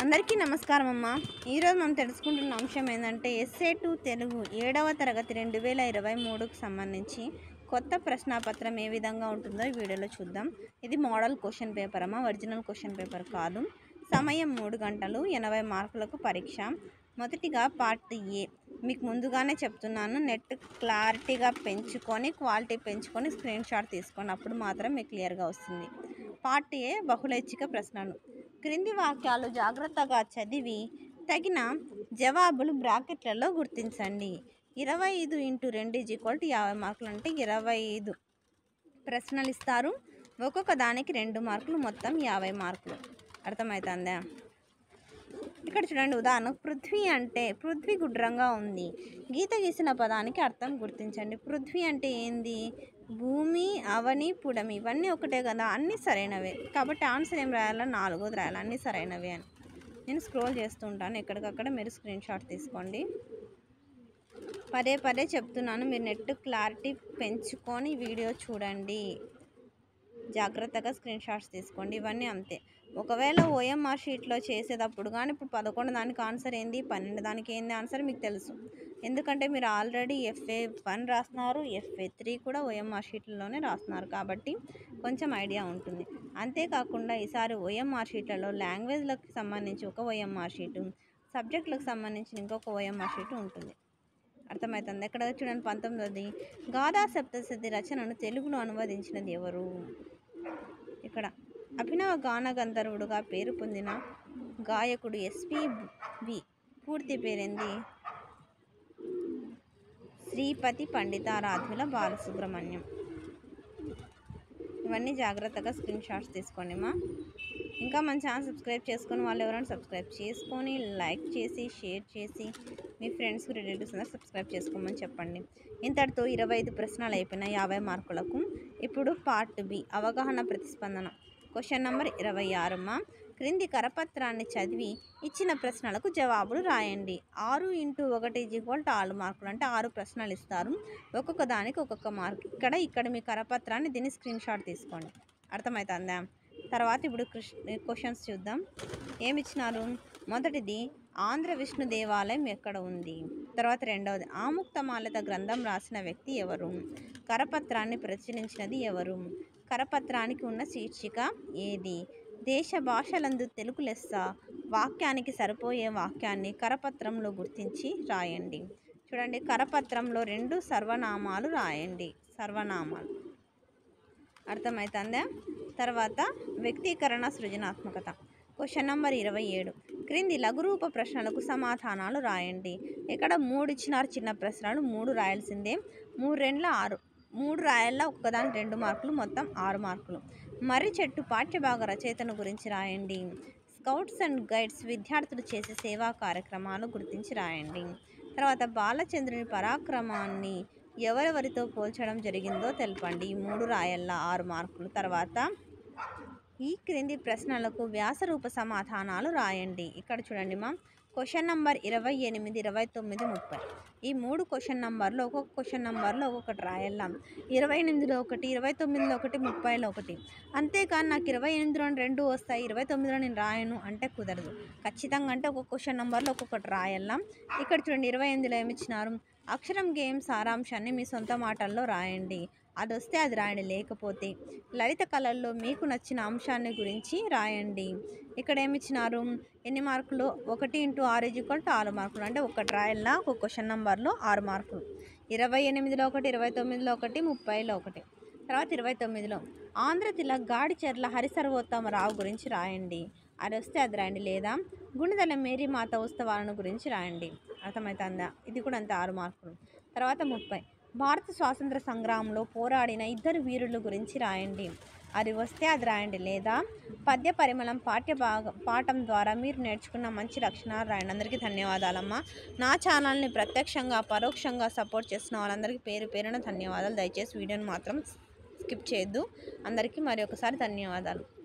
అందరికీ నమస్కారం అమ్మ ఈరోజు మనం తెలుసుకుంటున్న అంశం ఏంటంటే ఎస్ఏ టు తెలుగు ఏడవ తరగతి రెండు వేల ఇరవై మూడుకు సంబంధించి కొత్త ప్రశ్నాపత్రం ఏ విధంగా ఉంటుందో ఈ వీడియోలో చూద్దాం ఇది మోడల్ క్వశ్చన్ పేపర్ అమ్మ ఒరిజినల్ క్వశ్చన్ పేపర్ కాదు సమయం మూడు గంటలు ఎనభై మార్కులకు పరీక్ష మొదటిగా పార్ట్ ఏ మీకు ముందుగానే చెప్తున్నాను నెట్ క్లారిటీగా పెంచుకొని క్వాలిటీ పెంచుకొని స్క్రీన్ షాట్ తీసుకోండి అప్పుడు మాత్రం మీకు క్లియర్గా వస్తుంది పార్ట్ ఏ బహుళైచ్ఛిక ప్రశ్నలు క్రింది వాక్యాలు జాగ్రత్తగా చదివి తగిన జవాబులు బ్రాకెట్లలో గుర్తించండి ఇరవై ఐదు ఇంటూ రెండు ఈజ్ ఈక్వల్ టు యాభై మార్కులు అంటే ఇరవై ఐదు ప్రశ్నలు ఇస్తారు ఒక్కొక్క దానికి రెండు మార్కులు మొత్తం యాభై మార్కులు అర్థమవుతుందా ఇక్కడ చూడండి ఉదాహరణ పృథ్వీ అంటే పృథ్వీ గుడ్రంగా ఉంది గీత గీసిన పదానికి అర్థం గుర్తించండి పృథ్వీ అంటే ఏంది భూమి అవని పుడమి ఇవన్నీ ఒకటే కదా అన్నీ సరైనవే కాబట్టి ఆన్సర్ ఏం రాయాలా నాలుగోది రాయాలి అన్నీ సరైనవే అని నేను స్క్రోల్ చేస్తూ ఉంటాను ఎక్కడికక్కడ మీరు స్క్రీన్ షాట్ తీసుకోండి పదే పదే చెప్తున్నాను మీరు నెట్ క్లారిటీ పెంచుకొని వీడియో చూడండి జాగ్రత్తగా స్క్రీన్ షాట్స్ తీసుకోండి ఇవన్నీ అంతే ఒకవేళ ఓఎంఆర్ షీట్లో చేసేటప్పుడు కానీ ఇప్పుడు పదకొండు దానికి ఆన్సర్ ఏంది పన్నెండు దానికి ఏంది ఆన్సర్ మీకు తెలుసు ఎందుకంటే మీరు ఆల్రెడీ ఎఫ్ఏ వన్ రాస్తున్నారు ఎఫ్ఏ త్రీ కూడా ఓఎంఆర్ షీట్లలోనే రాస్తున్నారు కాబట్టి కొంచెం ఐడియా ఉంటుంది అంతేకాకుండా ఈసారి ఓఎంఆర్ షీట్లలో లాంగ్వేజ్లకు సంబంధించి ఒక ఓఎంఆర్ షీటు సబ్జెక్టులకు సంబంధించిన ఇంకొక ఓఎంఆర్ షీటు ఉంటుంది అర్థమవుతుంది ఎక్కడ చూడండి పంతొమ్మిదోది గాథా సప్తశతి రచనను తెలుగులో అనువదించినది ఎవరు ఇక్కడ అభినవ గాన గంధర్వుడుగా పేరు పొందిన గాయకుడు ఎస్పి పూర్తి పేరేంది శ్రీపతి పండితారాధ్యుల బాలసుబ్రహ్మణ్యం ఇవన్నీ జాగ్రత్తగా స్క్రీన్ షాట్స్ తీసుకోండి మా ఇంకా మన ఛానల్ సబ్స్క్రైబ్ చేసుకొని వాళ్ళు ఎవరైనా సబ్స్క్రైబ్ చేసుకొని లైక్ చేసి షేర్ చేసి మీ ఫ్రెండ్స్కి రిలేటివ్స్ అందరూ సబ్స్క్రైబ్ చేసుకోమని చెప్పండి ఇంతటితో ఇరవై ఐదు ప్రశ్నలు అయిపోయినాయి యాభై మార్కులకు ఇప్పుడు పార్ట్ బి అవగాహన ప్రతిస్పందన క్వశ్చన్ నెంబర్ ఇరవై ఆరుమా క్రింది కరపత్రాన్ని చదివి ఇచ్చిన ప్రశ్నలకు జవాబులు రాయండి ఆరు ఇంటూ ఒకటి ఈక్వల్ టు ఆరు మార్కులు అంటే ఆరు ప్రశ్నలు ఇస్తారు ఒక్కొక్క దానికి ఒక్కొక్క మార్క్ ఇక్కడ ఇక్కడ మీ కరపత్రాన్ని దీన్ని స్క్రీన్ షాట్ తీసుకోండి అర్థమవుతుందా తర్వాత ఇప్పుడు క్వశ్చన్స్ చూద్దాం ఏమి ఇచ్చినారు మొదటిది ఆంధ్ర విష్ణు దేవాలయం ఎక్కడ ఉంది తర్వాత రెండవది ఆముక్తమాలత గ్రంథం రాసిన వ్యక్తి ఎవరు కరపత్రాన్ని ప్రచురించినది ఎవరు కరపత్రానికి ఉన్న శీర్షిక ఏది దేశ భాషలందు తెలుగు లెస్స వాక్యానికి సరిపోయే వాక్యాన్ని కరపత్రంలో గుర్తించి రాయండి చూడండి కరపత్రంలో రెండు సర్వనామాలు రాయండి సర్వనామాలు అర్థమవుతుందా తర్వాత వ్యక్తీకరణ సృజనాత్మకత క్వశ్చన్ నెంబర్ ఇరవై ఏడు క్రింది లఘురూప ప్రశ్నలకు సమాధానాలు రాయండి ఇక్కడ మూడు ఇచ్చినారు చిన్న ప్రశ్నలు మూడు రాయాల్సిందే మూడు రెండ్ల ఆరు మూడు రాయల్లో ఒక్కదానికి రెండు మార్కులు మొత్తం ఆరు మార్కులు మర్రి చెట్టు పాఠ్యభాగ రచయితను గురించి రాయండి స్కౌట్స్ అండ్ గైడ్స్ విద్యార్థులు చేసే సేవా కార్యక్రమాలు గుర్తించి రాయండి తర్వాత బాలచంద్రుని పరాక్రమాన్ని ఎవరెవరితో పోల్చడం జరిగిందో తెలపండి ఈ మూడు రాయల్ల ఆరు మార్కులు తర్వాత ఈ క్రింది ప్రశ్నలకు వ్యాసరూప సమాధానాలు రాయండి ఇక్కడ చూడండి మా క్వశ్చన్ నంబర్ ఇరవై ఎనిమిది ఇరవై తొమ్మిది ముప్పై ఈ మూడు క్వశ్చన్ నంబర్లో ఒక్కొక్క క్వశ్చన్ నంబర్లో ఒక్కొక్కటి రాయల్లాం ఇరవై ఎనిమిదిలో ఒకటి ఇరవై తొమ్మిదిలో ఒకటి ముప్పైలో ఒకటి అంతేకాని నాకు ఇరవై ఎనిమిదిలో రెండు వస్తాయి ఇరవై తొమ్మిదిలో నేను రాయను అంటే కుదరదు ఖచ్చితంగా అంటే ఒక్కొక్క క్వశ్చన్ నంబర్లో ఒక్కొక్కటి రాయల్లాం ఇక్కడ చూడండి ఇరవై ఎనిమిదిలో ఏమి ఇచ్చినారు అక్షరం గేమ్ సారాంశాన్ని మీ సొంత మాటల్లో రాయండి అది వస్తే అది రాయండి లేకపోతే లలిత కళల్లో మీకు నచ్చిన అంశాన్ని గురించి రాయండి ఇక్కడ ఏమి ఇచ్చినారు ఎన్ని మార్కులు ఒకటి ఇంటూ ఆరు ఈక్వల్ టు ఆరు మార్కులు అంటే ఒకటి రాయాలన్నా ఒక క్వశ్చన్ నెంబర్లో ఆరు మార్కులు ఇరవై ఎనిమిదిలో ఒకటి ఇరవై తొమ్మిదిలో ఒకటి ముప్పైలో ఒకటి తర్వాత ఇరవై తొమ్మిదిలో ఆంధ్రతిల గాడిచెర్ల హరిసర్వోత్తమరావు గురించి రాయండి అది వస్తే అది రాయండి లేదా గుణదల మేరీమాత ఉత్సవాలను గురించి రాయండి అర్థమవుతుందా ఇది కూడా అంతే ఆరు మార్కులు తర్వాత ముప్పై భారత స్వాతంత్ర సంగ్రామంలో పోరాడిన ఇద్దరు వీరుల గురించి రాయండి అది వస్తే అది రాయండి లేదా పద్య పరిమళం పాఠ్య భాగం పాఠం ద్వారా మీరు నేర్చుకున్న మంచి లక్షణాలు రాయండి అందరికీ ధన్యవాదాలమ్మా నా ఛానల్ని ప్రత్యక్షంగా పరోక్షంగా సపోర్ట్ చేసిన వాళ్ళందరికీ పేరు పేరున ధన్యవాదాలు దయచేసి వీడియోని మాత్రం స్కిప్ చేయొద్దు అందరికీ మరి ఒకసారి ధన్యవాదాలు